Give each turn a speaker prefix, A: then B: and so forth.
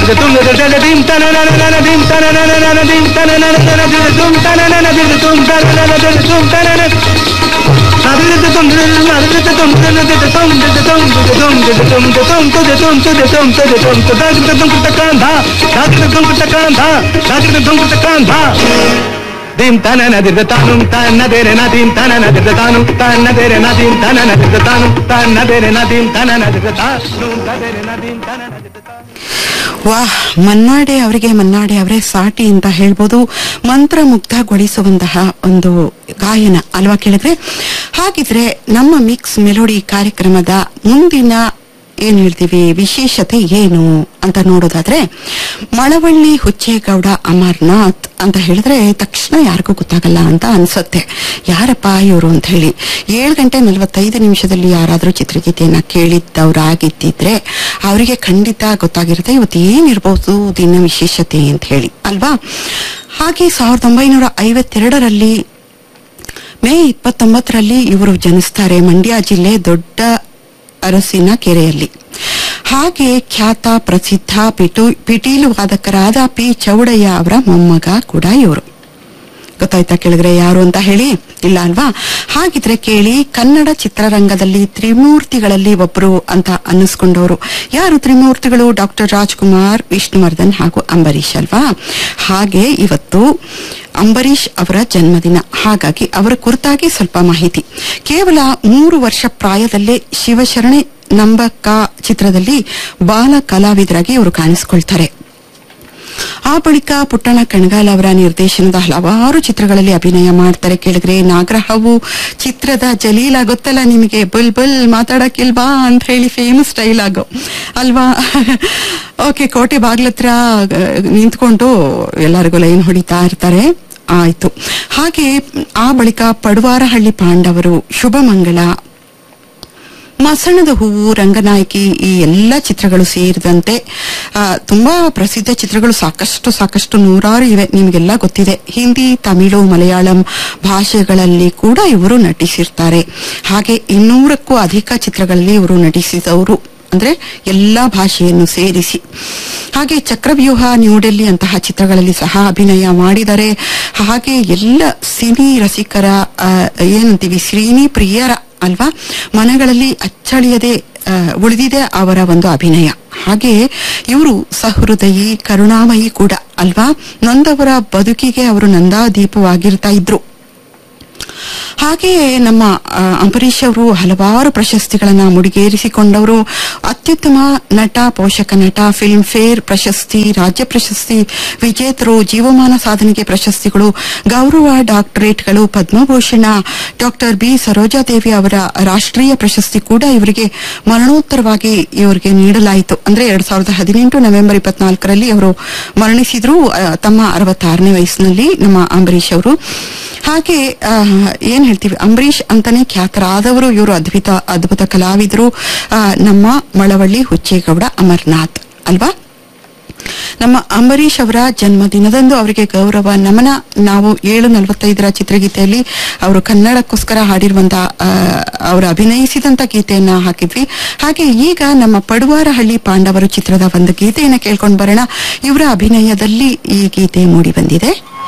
A: tum tum dim tananana dim tananana dim tananana tum tananana tum tananana tum tananana dim tanana dirda tanum tanna dere na dim tanana dirda tanum tanna dere na dim tanana dirda tanum tanna dere na dim tanana dirda tanum dere na dim tanana dirda tanum
B: ವಾಹ್ ಮನ್ನಾಡೆ ಅವರಿಗೆ ಮನ್ನಾಡೆ ಅವರೇ ಸಾಟಿ ಅಂತ ಹೇಳ್ಬೋದು ಮಂತ್ರಮುಗ್ಧಗೊಳಿಸುವಂತಹ ಒಂದು ಗಾಯನ ಅಲ್ವಾ ಕೇಳಿದ್ರೆ ಹಾಗಿದ್ರೆ ನಮ್ಮ ಮಿಕ್ಸ್ ಮೆಲೋಡಿ ಕಾರ್ಯಕ್ರಮದ ಮುಂದಿನ ಏನ್ ಹೇಳ್ತೀವಿ ವಿಶೇಷತೆ ಏನು ಅಂತ ನೋಡೋದಾದ್ರೆ ಮಳವಳ್ಳಿ ಹುಚ್ಚೇಗೌಡ ಅಮರ್ನಾಥ್ ಅಂತ ಹೇಳಿದ್ರೆ ತಕ್ಷಣ ಯಾರಿಗೂ ಗೊತ್ತಾಗಲ್ಲ ಅಂತ ಅನ್ಸುತ್ತೆ ಯಾರಪ್ಪ ಇವರು ಅಂತ ಹೇಳಿ ಏಳು ಗಂಟೆ ನಲವತ್ತೈದು ನಿಮಿಷದಲ್ಲಿ ಯಾರಾದ್ರೂ ಚಿತ್ರಗೀತೆಯನ್ನ ಕೇಳಿದ್ದವರಾಗಿದ್ದಿದ್ರೆ ಅವರಿಗೆ ಖಂಡಿತ ಗೊತ್ತಾಗಿರುತ್ತೆ ಇವತ್ತು ಏನಿರ್ಬೋದು ದಿನ ವಿಶೇಷತೆ ಅಂತ ಹೇಳಿ ಅಲ್ವಾ ಹಾಗೆ ಸಾವಿರದ ಒಂಬೈನೂರ ಐವತ್ತೆರಡರಲ್ಲಿ ಮೇ ಇಪ್ಪತ್ತೊಂಬತ್ತರಲ್ಲಿ ಇವರು ಜನಿಸ್ತಾರೆ ಮಂಡ್ಯ ಜಿಲ್ಲೆ ದೊಡ್ಡ ಅರಸಿನ ಕೆರೆಯಲ್ಲಿ ಹಾಗೆ ಖ್ಯಾತ ಪ್ರಸಿದ್ಧ ಪಿಟು ಪಿಟೀಲು ವಾದಕರಾದ ಪಿ ಚೌಡಯ್ಯ ಅವರ ಮೊಮ್ಮಗ ಕೂಡ ಇವರು ಗೊತ್ತಾಯ್ತಾ ಕೇಳಿದ್ರೆ ಯಾರು ಅಂತ ಹೇಳಿ ಇಲ್ಲ ಅಲ್ವಾ ಹಾಗಿದ್ರೆ ಕೇಳಿ ಕನ್ನಡ ಚಿತ್ರರಂಗದಲ್ಲಿ ತ್ರಿಮೂರ್ತಿಗಳಲ್ಲಿ ಒಬ್ಬರು ಅಂತ ಅನ್ನಿಸ್ಕೊಂಡವರು ಯಾರು ತ್ರಿಮೂರ್ತಿಗಳು ಡಾಕ್ಟರ್ ರಾಜ್ಕುಮಾರ್ ವಿಷ್ಣುವರ್ಧನ್ ಹಾಗೂ ಅಂಬರೀಷ್ ಅಲ್ವಾ ಹಾಗೆ ಇವತ್ತು ಅಂಬರೀಷ್ ಅವರ ಜನ್ಮದಿನ ಹಾಗಾಗಿ ಅವರ ಕುರಿತಾಗಿ ಸ್ವಲ್ಪ ಮಾಹಿತಿ ಕೇವಲ ಮೂರು ವರ್ಷ ಪ್ರಾಯದಲ್ಲೇ ಶಿವಶರಣೆ ನಂಬಕ್ಕ ಚಿತ್ರದಲ್ಲಿ ಬಾಲ ಕಲಾವಿದರಾಗಿ ಇವರು ಕಾಣಿಸಿಕೊಳ್ತಾರೆ ಆ ಬಳಿಕ ಪುಟ್ಟಣ ಕಣಗಾಲ್ ಅವರ ನಿರ್ದೇಶನದ ಹಲವಾರು ಚಿತ್ರಗಳಲ್ಲಿ ಅಭಿನಯ ಮಾಡ್ತಾರೆ ಕೇಳಿದ್ರೆ ನಾಗರಹವು ಚಿತ್ರದ ಜಲೀಲ ಗೊತ್ತಲ್ಲ ನಿಮಗೆ ಬುಲ್ ಬುಲ್ ಮಾತಾಡಕ್ಕಿಲ್ವಾ ಅಂತ ಹೇಳಿ ಫೇಮಸ್ ಡೈಲಾಗ್ ಅಲ್ವಾ ಓಕೆ ಕೋಟೆ ಬಾಗ್ಲತ್ರ ಆ, ನಿಂತ್ಕೊಂಡು ಎಲ್ಲರಿಗೂ ಲೈನ್ ಹೊಡಿತಾ ಇರ್ತಾರೆ ಆಯ್ತು ಹಾಗೆ ಆ ಬಳಿಕ ಪಡುವಾರಹಳ್ಳಿ ಪಾಂಡವರು ಶುಭಮಂಗಳ ಮಸಣದ ಹೂವು ರಂಗನಾಯಕಿ ಈ ಎಲ್ಲ ಚಿತ್ರಗಳು ಸೇರಿದಂತೆ ಆ, ತುಂಬಾ ಪ್ರಸಿದ್ಧ ಚಿತ್ರಗಳು ಸಾಕಷ್ಟು ಸಾಕಷ್ಟು ನೂರಾರು ಇವೆ ನಿಮಗೆಲ್ಲ ಗೊತ್ತಿದೆ ಹಿಂದಿ ತಮಿಳು ಮಲಯಾಳಂ ಭಾಷೆಗಳಲ್ಲಿ ಕೂಡ ಇವರು ನಟಿಸಿರ್ತಾರೆ ಹಾಗೆ ಇನ್ನೂರಕ್ಕೂ ಅಧಿಕ ಚಿತ್ರಗಳಲ್ಲಿ ಇವರು ನಟಿಸಿದವರು ಅಂದ್ರೆ ಎಲ್ಲಾ ಭಾಷೆಯನ್ನು ಸೇರಿಸಿ ಹಾಗೆ ಚಕ್ರವ್ಯೂಹ ನ್ಯೂಡೆಲ್ಲಿ ಅಂತಹ ಚಿತ್ರಗಳಲ್ಲಿ ಸಹ ಅಭಿನಯ ಮಾಡಿದರೆ ಹಾಗೆ ಎಲ್ಲ ಸಿನಿ ರಸಿಕರ ಆ, ಏನಂತೀವಿ ಶ್ರೀನಿ ಪ್ರಿಯರ ಅಲ್ವಾ ಮನಗಳಲ್ಲಿ ಅಚ್ಚಳಿಯದೆ ಆ, ಉಳಿದಿದೆ ಅವರ ಒಂದು ಅಭಿನಯ ಹಾಗೆ ಇವರು ಸಹೃದಯಿ ಕರುಣಾಮಯಿ ಕೂಡ ಅಲ್ವಾ ನೊಂದವರ ಬದುಕಿಗೆ ಅವರು ನಂದಾದೀಪವಾಗಿರ್ತಾ ಇದ್ರು ಹಾಗೆಯೇ ನಮ್ಮ ಆ, ಅಂಬರೀಷ್ ಅವರು ಹಲವಾರು ಪ್ರಶಸ್ತಿಗಳನ್ನ ಮುಡಿಗೇರಿಸಿಕೊಂಡವರು ಅತ್ಯುತ್ತಮ ನಟ ಪೋಷಕ ನಟ ಫಿಲ್ಮ್ ಫೇರ್ ಪ್ರಶಸ್ತಿ ರಾಜ್ಯ ಪ್ರಶಸ್ತಿ ವಿಜೇತರು ಜೀವಮಾನ ಸಾಧನೆಗೆ ಪ್ರಶಸ್ತಿಗಳು ಗೌರವ ಡಾಕ್ಟರೇಟ್ಗಳು ಪದ್ಮಭೂಷಣ ಡಾಕ್ಟರ್ ಬಿ ಸರೋಜಾದೇವಿ ಅವರ ರಾಷ್ಟ್ರೀಯ ಪ್ರಶಸ್ತಿ ಕೂಡ ಇವರಿಗೆ ಮರಣೋತ್ತರವಾಗಿ ಇವರಿಗೆ ನೀಡಲಾಯಿತು ಅಂದ್ರೆ ಎರಡ್ ಸಾವಿರದ ಹದಿನೆಂಟು ನವೆಂಬರ್ ಇಪ್ಪತ್ನಾಲ್ಕರಲ್ಲಿ ಅವರು ಮರಣಿಸಿದ್ರು ಆ, ತಮ್ಮ ಅರವತ್ತಾರನೇ ವಯಸ್ಸಿನಲ್ಲಿ ನಮ್ಮ ಅಂಬರೀಷ್ ಅವರು ಹಾಗೆ ಆ, ಏನ್ ಹೇಳ್ತೀವಿ ಅಂಬರೀಷ್ ಅಂತಾನೆ ಖ್ಯಾತರಾದವರು ಇವರು ಅದ್ಭುತ ಅದ್ಭುತ ಕಲಾವಿದರು ಆ, ನಮ್ಮ ಮಳವಳ್ಳಿ ಹುಚ್ಚೇಗೌಡ ಅಮರ್ನಾಥ್ ಅಲ್ವಾ ನಮ್ಮ ಅಂಬರೀಷ್ ಅವರ ಜನ್ಮದಿನದಂದು ಅವರಿಗೆ ಗೌರವ ನಮನ ನಾವು ಏಳು ನಲವತ್ತೈದರ ಚಿತ್ರಗೀತೆಯಲ್ಲಿ ಅವರು ಕನ್ನಡಕ್ಕೋಸ್ಕರ ಹಾಡಿರುವಂತಹ ಆ, ಅವರು ಅಭಿನಯಿಸಿದಂತ ಗೀತೆಯನ್ನ ಹಾಕಿದ್ವಿ ಹಾಗೆ ಈಗ ನಮ್ಮ ಪಡುವಾರಹಳ್ಳಿ ಪಾಂಡವರು ಚಿತ್ರದ ಒಂದು ಗೀತೆಯನ್ನ ಕೇಳ್ಕೊಂಡು ಬರೋಣ ಇವರ ಅಭಿನಯದಲ್ಲಿ ಈ ಗೀತೆ ಮೂಡಿ ಬಂದಿದೆ